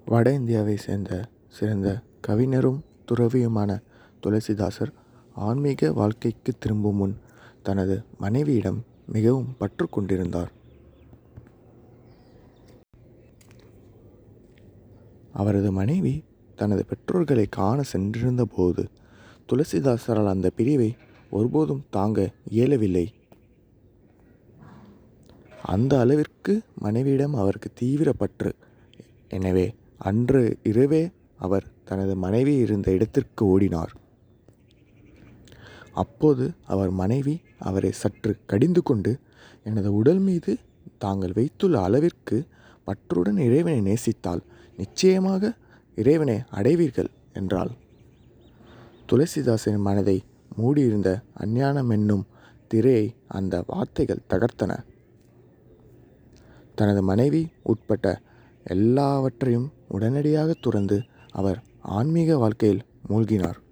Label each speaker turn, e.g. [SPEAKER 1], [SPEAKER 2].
[SPEAKER 1] வட இந்தியாவை சேர்ந்த சிறந்த கவிஞரும் துறவியுமான துளசிதாசர் ஆன்மீக வாழ்க்கைக்கு திரும்பும் முன் தனது மனைவியிடம் மிகவும் பற்று கொண்டிருந்தார் அவரது மனைவி தனது பெற்றோர்களை காண சென்றிருந்த போது துளசிதாசரால் அந்த பிரிவை ஒருபோதும் தாங்க இயலவில்லை அந்த அளவிற்கு மனைவியிடம் அவருக்கு தீவிர பற்று எனவே அன்று இரவே அவர் தனது மனைவி இருந்த இடத்திற்கு ஓடினார் அப்போது அவர் மனைவி அவரை சற்று கடிந்து கொண்டு எனது உடல் மீது தாங்கள் வைத்துள்ள அளவிற்கு பற்றுடன் இறைவனை நேசித்தால் நிச்சயமாக இறைவனை அடைவீர்கள் என்றாள் துளசிதாசனின் மனதை மூடியிருந்த அஞ்ஞானம் என்னும் திரையை அந்த வார்த்தைகள் தகர்த்தன தனது மனைவி உட்பட்ட எல்லாவற்றையும் உடனடியாக துறந்து அவர் ஆன்மீக வாழ்க்கையில் மூழ்கினார்